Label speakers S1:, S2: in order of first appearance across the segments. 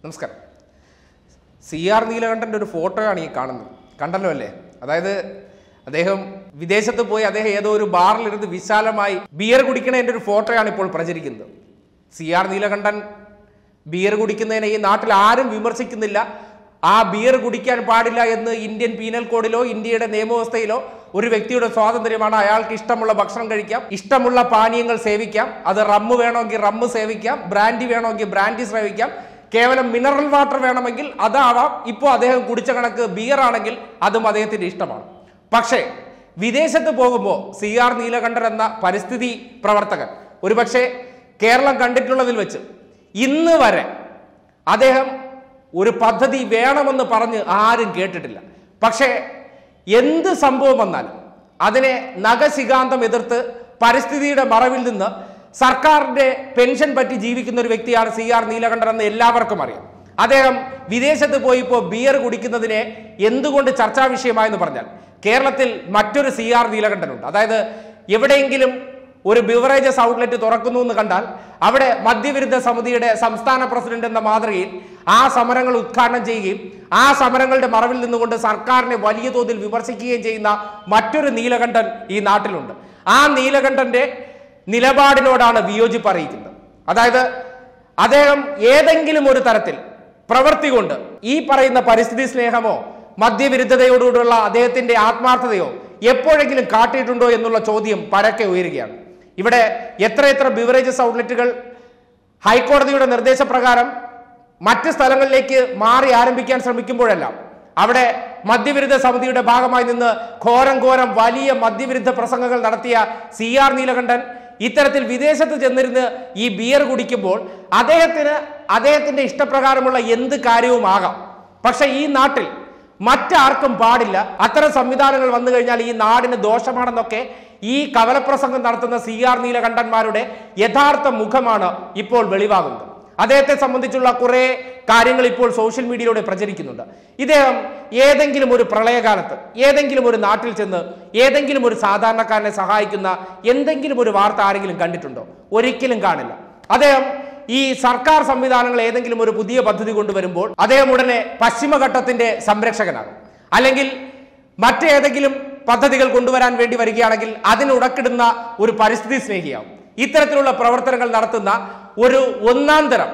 S1: നമസ്കാരം C R നീലകണ്ഠൻ്റെ ഒരു ഫോട്ടോയാണ് ഈ കാണുന്നത് കണ്ടല്ലോ അല്ലേ അതായത് അദ്ദേഹം വിദേശത്ത് പോയി അദ്ദേഹം ഏതോ ഒരു ബാറിലിരുന്ന് വിശാലമായി ബിയർ കുടിക്കണതിൻ്റെ ഒരു ഫോട്ടോയാണ് ഇപ്പോൾ പ്രചരിക്കുന്നത് സി ആർ നീലകണ്ഠൻ ബിയർ കുടിക്കുന്നതിനെ ഈ നാട്ടിൽ ആരും വിമർശിക്കുന്നില്ല ആ ബിയർ കുടിക്കാൻ പാടില്ല എന്ന് ഇന്ത്യൻ പീനൽ കോഡിലോ ഇന്ത്യയുടെ നിയമവ്യവസ്ഥയിലോ ഒരു വ്യക്തിയുടെ സ്വാതന്ത്ര്യമാണ് അയാൾക്ക് ഇഷ്ടമുള്ള ഭക്ഷണം കഴിക്കാം ഇഷ്ടമുള്ള പാനീയങ്ങൾ സേവിക്കാം അത് റമ്മ് വേണമെങ്കിൽ റമ്മ് സേവിക്കാം ബ്രാൻഡി വേണമെങ്കിൽ ബ്രാൻഡി സേവിക്കാം കേവലം മിനറൽ വാട്ടർ വേണമെങ്കിൽ അതാവാം ഇപ്പോൾ അദ്ദേഹം കുടിച്ച കണക്ക് ബിയർ ആണെങ്കിൽ അതും അദ്ദേഹത്തിന്റെ ഇഷ്ടമാണ് പക്ഷേ വിദേശത്ത് പോകുമ്പോൾ സി ആർ നീലകണ്ഠൻ എന്ന പരിസ്ഥിതി പ്രവർത്തകൻ ഒരുപക്ഷെ കേരളം കണ്ടിട്ടുള്ളതിൽ വെച്ച് ഇന്ന് വരെ അദ്ദേഹം ഒരു പദ്ധതി വേണമെന്ന് പറഞ്ഞ് ആരും കേട്ടിട്ടില്ല പക്ഷേ എന്ത് സംഭവം വന്നാലും അതിനെ നഖശികാന്തം എതിർത്ത് പരിസ്ഥിതിയുടെ മറവിൽ നിന്ന് സർക്കാരിന്റെ പെൻഷൻ പറ്റി ജീവിക്കുന്ന ഒരു വ്യക്തിയാണ് സി ആർ നീലകണ്ഠൻ എന്ന് എല്ലാവർക്കും അറിയാം അദ്ദേഹം വിദേശത്ത് പോയി ഇപ്പോൾ ബിയർ കുടിക്കുന്നതിനെ എന്തുകൊണ്ട് ചർച്ചാ വിഷയമായെന്ന് പറഞ്ഞാൽ കേരളത്തിൽ മറ്റൊരു സി ആർ നീലകണ്ഠനുണ്ട് അതായത് എവിടെയെങ്കിലും ഒരു ബിവറേജസ് ഔട്ട്ലെറ്റ് തുറക്കുന്നു എന്ന് കണ്ടാൽ അവിടെ മദ്യവിരുദ്ധ സമിതിയുടെ സംസ്ഥാന പ്രസിഡന്റ് എന്ന മാതൃകയിൽ ആ സമരങ്ങൾ ഉദ്ഘാടനം ചെയ്യുകയും ആ സമരങ്ങളുടെ മറവിൽ നിന്നുകൊണ്ട് സർക്കാരിനെ വലിയ തോതിൽ വിമർശിക്കുകയും ചെയ്യുന്ന മറ്റൊരു നീലകണ്ഠൻ ഈ നാട്ടിലുണ്ട് ആ നീലകണ്ഠന്റെ നിലപാടിനോടാണ് വിയോജിപ്പ് അറിയിക്കുന്നത് അതായത് അദ്ദേഹം ഏതെങ്കിലും ഒരു തരത്തിൽ പ്രവൃത്തി കൊണ്ട് ഈ പറയുന്ന പരിസ്ഥിതി സ്നേഹമോ മദ്യവിരുദ്ധതയോടുകൂടിയുള്ള അദ്ദേഹത്തിന്റെ ആത്മാർത്ഥതയോ എപ്പോഴെങ്കിലും കാട്ടിയിട്ടുണ്ടോ എന്നുള്ള ചോദ്യം പരക്കെ ഉയരുകയാണ് ഇവിടെ എത്രയെത്ര ബിവറേജസ് ഔട്ട്ലെറ്റുകൾ ഹൈക്കോടതിയുടെ നിർദ്ദേശപ്രകാരം മറ്റ് സ്ഥലങ്ങളിലേക്ക് മാറി ആരംഭിക്കാൻ ശ്രമിക്കുമ്പോഴെല്ലാം അവിടെ മദ്യവിരുദ്ധ സമിതിയുടെ ഭാഗമായി നിന്ന് ഘോരം ഘോരം വലിയ മദ്യവിരുദ്ധ പ്രസംഗങ്ങൾ നടത്തിയ സി ആർ നീലകണ്ഠൻ ഇത്തരത്തിൽ വിദേശത്ത് ചെന്നിരുന്ന് ഈ ബിയർ കുടിക്കുമ്പോൾ അദ്ദേഹത്തിന് അദ്ദേഹത്തിന്റെ ഇഷ്ടപ്രകാരമുള്ള എന്ത് കാര്യവുമാകാം പക്ഷെ ഈ നാട്ടിൽ മറ്റാർക്കും പാടില്ല അത്തരം സംവിധാനങ്ങൾ വന്നു കഴിഞ്ഞാൽ ഈ നാടിന് ദോഷമാണെന്നൊക്കെ ഈ കവലപ്രസംഗം നടത്തുന്ന സി ആർ നീലകണ്ഠന്മാരുടെ യഥാർത്ഥ മുഖമാണ് ഇപ്പോൾ വെളിവാകുന്നത് അദ്ദേഹത്തെ സംബന്ധിച്ചുള്ള കുറെ കാര്യങ്ങൾ ഇപ്പോൾ സോഷ്യൽ മീഡിയയിലൂടെ പ്രചരിക്കുന്നുണ്ട് ഇദ്ദേഹം ഏതെങ്കിലും ഒരു പ്രളയകാലത്ത് ഏതെങ്കിലും ഒരു നാട്ടിൽ ചെന്ന് ഏതെങ്കിലും ഒരു സാധാരണക്കാരനെ സഹായിക്കുന്ന എന്തെങ്കിലും ഒരു വാർത്ത ആരെങ്കിലും കണ്ടിട്ടുണ്ടോ ഒരിക്കലും കാണില്ല അദ്ദേഹം ഈ സർക്കാർ സംവിധാനങ്ങൾ ഏതെങ്കിലും ഒരു പുതിയ പദ്ധതി കൊണ്ടുവരുമ്പോൾ അദ്ദേഹം ഉടനെ പശ്ചിമഘട്ടത്തിന്റെ സംരക്ഷകനാകും അല്ലെങ്കിൽ മറ്റേതെങ്കിലും പദ്ധതികൾ കൊണ്ടുവരാൻ വേണ്ടി വരികയാണെങ്കിൽ അതിനുടക്കിടുന്ന ഒരു പരിസ്ഥിതി സ്നേഹിയാവും ഇത്തരത്തിലുള്ള പ്രവർത്തനങ്ങൾ നടത്തുന്ന ഒരു ഒന്നാം തരം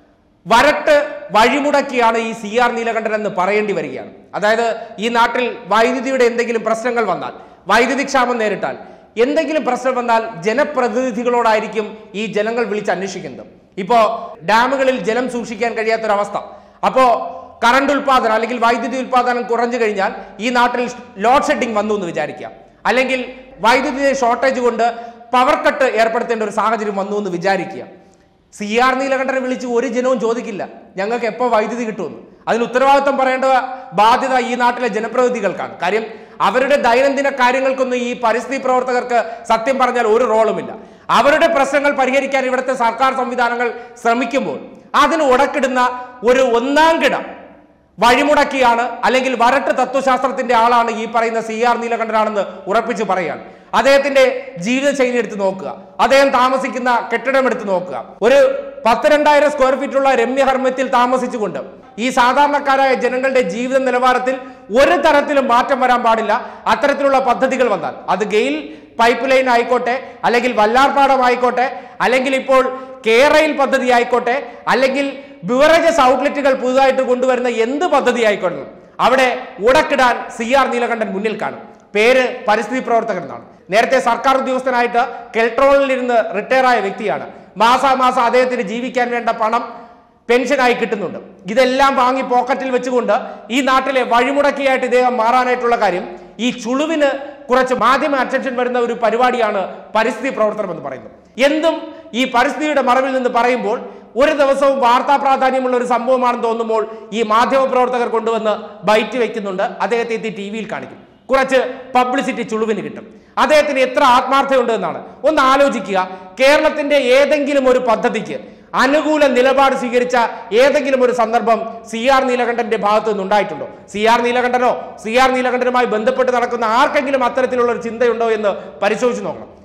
S1: വരട്ട് വഴിമുടക്കിയാണ് ഈ സി ആർ നീലകണ്ഠൻ എന്ന് പറയേണ്ടി വരികയാണ് അതായത് ഈ നാട്ടിൽ വൈദ്യുതിയുടെ എന്തെങ്കിലും പ്രശ്നങ്ങൾ വന്നാൽ വൈദ്യുതി ക്ഷാമം നേരിട്ടാൽ എന്തെങ്കിലും പ്രശ്നം വന്നാൽ ജനപ്രതിനിധികളോടായിരിക്കും ഈ ജനങ്ങൾ വിളിച്ച് അന്വേഷിക്കുന്നത് ഇപ്പോ ഡാമുകളിൽ ജലം സൂക്ഷിക്കാൻ കഴിയാത്തൊരവസ്ഥ അപ്പോ കറണ്ട് ഉൽപാദനം അല്ലെങ്കിൽ വൈദ്യുതി ഉൽപാദനം കുറഞ്ഞു കഴിഞ്ഞാൽ ഈ നാട്ടിൽ ലോഡ് ഷെഡിംഗ് വന്നു എന്ന് വിചാരിക്കാം അല്ലെങ്കിൽ വൈദ്യുതി ഷോർട്ടേജ് കൊണ്ട് പവർ കട്ട് ഏർപ്പെടുത്തേണ്ട ഒരു സാഹചര്യം വന്നു എന്ന് വിചാരിക്കുക സി ആർ നീലകണ്ഠനെ വിളിച്ച് ഒരു ജനവും ചോദിക്കില്ല ഞങ്ങൾക്ക് എപ്പോൾ വൈദ്യുതി കിട്ടുമെന്ന് അതിന് ഉത്തരവാദിത്വം പറയേണ്ട ബാധ്യത ഈ നാട്ടിലെ ജനപ്രതിനിധികൾക്കാണ് കാര്യം അവരുടെ ദൈനംദിന കാര്യങ്ങൾക്കൊന്നും ഈ പരിസ്ഥിതി പ്രവർത്തകർക്ക് സത്യം പറഞ്ഞാൽ ഒരു റോളുമില്ല അവരുടെ പ്രശ്നങ്ങൾ പരിഹരിക്കാൻ ഇവിടുത്തെ സർക്കാർ സംവിധാനങ്ങൾ ശ്രമിക്കുമ്പോൾ അതിന് ഉടക്കിടുന്ന ഒരു ഒന്നാം കിട വഴിമുടക്കിയാണ് അല്ലെങ്കിൽ വരട്ട് തത്വശാസ്ത്രത്തിന്റെ ആളാണ് ഈ പറയുന്ന സി ആർ നീലകണ്ഠനാണെന്ന് ഉറപ്പിച്ച് പറയുകയാണ് അദ്ദേഹത്തിന്റെ ജീവിതശൈലി എടുത്ത് നോക്കുക അദ്ദേഹം താമസിക്കുന്ന കെട്ടിടം എടുത്ത് നോക്കുക ഒരു പത്ത് രണ്ടായിരം സ്ക്വയർ ഫീറ്റുള്ള രമ്യഹർമ്മ്യത്തിൽ താമസിച്ചുകൊണ്ട് ഈ സാധാരണക്കാരായ ജനങ്ങളുടെ ജീവിത നിലവാരത്തിൽ ഒരു തരത്തിലും മാറ്റം വരാൻ പാടില്ല അത്തരത്തിലുള്ള പദ്ധതികൾ വന്നാൽ അത് ഗെയിൽ പൈപ്പ് ലൈൻ ആയിക്കോട്ടെ അല്ലെങ്കിൽ വല്ലാർപാടം ആയിക്കോട്ടെ അല്ലെങ്കിൽ ഇപ്പോൾ കേരയിൽ പദ്ധതി ആയിക്കോട്ടെ അല്ലെങ്കിൽ ബിവറേജസ് ഔട്ട്ലെറ്റുകൾ പുതുതായിട്ട് കൊണ്ടുവരുന്ന എന്ത് പദ്ധതി ആയിക്കോട്ടെ അവിടെ ഉടക്കിടാൻ സി ആർ നീലകണ്ഠൻ മുന്നിൽ കാണും പേര് പരിസ്ഥിതി പ്രവർത്തകൻ എന്നാണ് നേരത്തെ സർക്കാർ ഉദ്യോഗസ്ഥനായിട്ട് കെൽട്രോണിൽ ഇരുന്ന് റിട്ടയർ ആയ വ്യക്തിയാണ് മാസാമാസം അദ്ദേഹത്തിന് ജീവിക്കാൻ വേണ്ട പണം പെൻഷനായി കിട്ടുന്നുണ്ട് ഇതെല്ലാം വാങ്ങി പോക്കറ്റിൽ വെച്ചുകൊണ്ട് ഈ നാട്ടിലെ വഴിമുടക്കിയായിട്ട് ഇദ്ദേഹം മാറാനായിട്ടുള്ള കാര്യം ഈ ചുളുവിന് കുറച്ച് മാധ്യമ അറ്റൻഷൻ വരുന്ന ഒരു പരിപാടിയാണ് പരിസ്ഥിതി പ്രവർത്തനം എന്ന് പറയുന്നത് എന്തും ഈ പരിസ്ഥിതിയുടെ മറവിൽ നിന്ന് പറയുമ്പോൾ ഒരു ദിവസവും വാർത്താ പ്രാധാന്യമുള്ള ഒരു സംഭവമാണെന്ന് തോന്നുമ്പോൾ ഈ മാധ്യമ പ്രവർത്തകർ കൊണ്ടുവന്ന് ബൈറ്റ് വെക്കുന്നുണ്ട് അദ്ദേഹത്തെ എത്തി ടി വിയിൽ കാണിക്കും കുറച്ച് പബ്ലിസിറ്റി ചുളുവിന് കിട്ടും അദ്ദേഹത്തിന് എത്ര ആത്മാർത്ഥതയുണ്ട് എന്നാണ് ഒന്ന് ആലോചിക്കുക കേരളത്തിന്റെ ഏതെങ്കിലും ഒരു പദ്ധതിക്ക് അനുകൂല നിലപാട് സ്വീകരിച്ച ഏതെങ്കിലും ഒരു സന്ദർഭം സി ആർ നീലകണ്ഠന്റെ ഭാഗത്തു നിന്നുണ്ടായിട്ടുണ്ടോ സി ആർ നീലകണ്ഠനോ സി ആർ നീലകണ്ഠനുമായി ബന്ധപ്പെട്ട് നടക്കുന്ന ആർക്കെങ്കിലും അത്തരത്തിലുള്ള ഒരു ചിന്തയുണ്ടോ എന്ന് പരിശോധിച്ച് നോക്കണം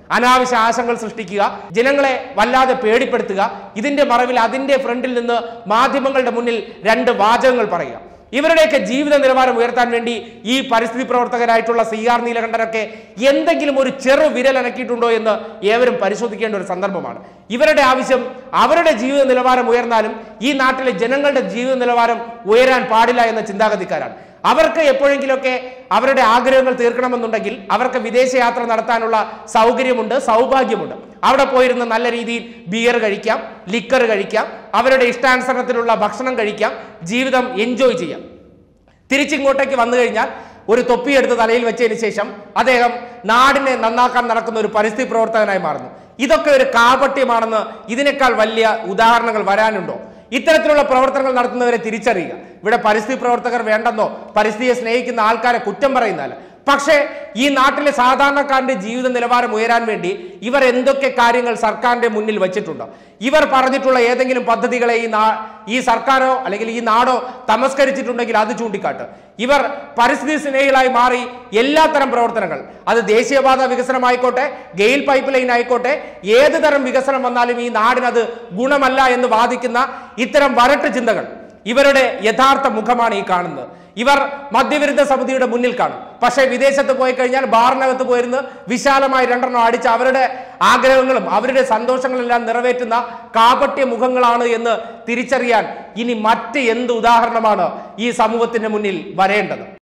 S1: അനാവശ്യ ആശങ്കകൾ സൃഷ്ടിക്കുക ജനങ്ങളെ വല്ലാതെ പേടിപ്പെടുത്തുക ഇതിന്റെ മറവിൽ അതിന്റെ ഫ്രണ്ടിൽ നിന്ന് മാധ്യമങ്ങളുടെ മുന്നിൽ രണ്ട് വാചകങ്ങൾ പറയുക ഇവരുടെയൊക്കെ ജീവിത നിലവാരം ഉയർത്താൻ വേണ്ടി ഈ പരിസ്ഥിതി പ്രവർത്തകരായിട്ടുള്ള സി ആർ നീലകണ്ഠനൊക്കെ എന്തെങ്കിലും ഒരു ചെറു വിരൽ അനക്കിയിട്ടുണ്ടോ എന്ന് ഏവരും പരിശോധിക്കേണ്ട ഒരു സന്ദർഭമാണ് ഇവരുടെ ആവശ്യം അവരുടെ ജീവിത നിലവാരം ഉയർന്നാലും ഈ നാട്ടിലെ ജനങ്ങളുടെ ജീവിത നിലവാരം ഉയരാൻ പാടില്ല എന്ന ചിന്താഗതിക്കാരാണ് അവർക്ക് എപ്പോഴെങ്കിലുമൊക്കെ അവരുടെ ആഗ്രഹങ്ങൾ തീർക്കണമെന്നുണ്ടെങ്കിൽ അവർക്ക് വിദേശയാത്ര നടത്താനുള്ള സൗകര്യമുണ്ട് സൗഭാഗ്യമുണ്ട് അവിടെ പോയിരുന്ന് നല്ല രീതിയിൽ ബിയർ കഴിക്കാം ലിക്കർ കഴിക്കാം അവരുടെ ഇഷ്ടാനുസരണത്തിലുള്ള ഭക്ഷണം കഴിക്കാം ജീവിതം എൻജോയ് ചെയ്യാം തിരിച്ചിങ്ങോട്ടേക്ക് വന്നു കഴിഞ്ഞാൽ ഒരു തൊപ്പിയെടുത്ത് തലയിൽ വെച്ചതിന് ശേഷം അദ്ദേഹം നാടിനെ നന്നാക്കാൻ നടക്കുന്ന ഒരു പരിസ്ഥിതി പ്രവർത്തകനായി മാറുന്നു ഇതൊക്കെ ഒരു കാപട്യമാണെന്ന് ഇതിനേക്കാൾ വലിയ ഉദാഹരണങ്ങൾ വരാനുണ്ടോ ഇത്തരത്തിലുള്ള പ്രവർത്തനങ്ങൾ നടത്തുന്നവരെ തിരിച്ചറിയുക ഇവിടെ പരിസ്ഥിതി പ്രവർത്തകർ വേണ്ടെന്നോ പരിസ്ഥിതിയെ സ്നേഹിക്കുന്ന ആൾക്കാരെ കുറ്റം പറയുന്നതല്ല പക്ഷേ ഈ നാട്ടിലെ സാധാരണക്കാരന്റെ ജീവിത നിലവാരം ഉയരാൻ വേണ്ടി ഇവർ എന്തൊക്കെ കാര്യങ്ങൾ സർക്കാരിന്റെ മുന്നിൽ വെച്ചിട്ടുണ്ടോ ഇവർ പറഞ്ഞിട്ടുള്ള ഏതെങ്കിലും പദ്ധതികളെ ഈ നാ ഈ സർക്കാരോ അല്ലെങ്കിൽ ഈ നാടോ തമസ്കരിച്ചിട്ടുണ്ടെങ്കിൽ അത് ചൂണ്ടിക്കാട്ട് ഇവർ പരിസ്ഥിതി സ്നേഹികളായി മാറി എല്ലാത്തരം പ്രവർത്തനങ്ങൾ അത് ദേശീയപാത വികസനമായിക്കോട്ടെ ഗെയിൽ പൈപ്പ് ലൈൻ ആയിക്കോട്ടെ ഏത് തരം വികസനം വന്നാലും ഈ നാടിനത് ഗുണമല്ല എന്ന് വാദിക്കുന്ന ഇത്തരം വരട്ട് ചിന്തകൾ ഇവരുടെ യഥാർത്ഥ മുഖമാണ് ഈ കാണുന്നത് ഇവർ മദ്യവിരുദ്ധ സമിതിയുടെ മുന്നിൽ കാണും പക്ഷേ വിദേശത്ത് പോയി കഴിഞ്ഞാൽ ബാറിനകത്ത് പോയിരുന്ന് വിശാലമായി രണ്ടെണ്ണം അടിച്ച് അവരുടെ ആഗ്രഹങ്ങളും അവരുടെ സന്തോഷങ്ങളെല്ലാം നിറവേറ്റുന്ന കാപട്യ മുഖങ്ങളാണ് എന്ന് തിരിച്ചറിയാൻ ഇനി മറ്റ് എന്ത് ഉദാഹരണമാണ് ഈ സമൂഹത്തിന്റെ മുന്നിൽ വരേണ്ടത്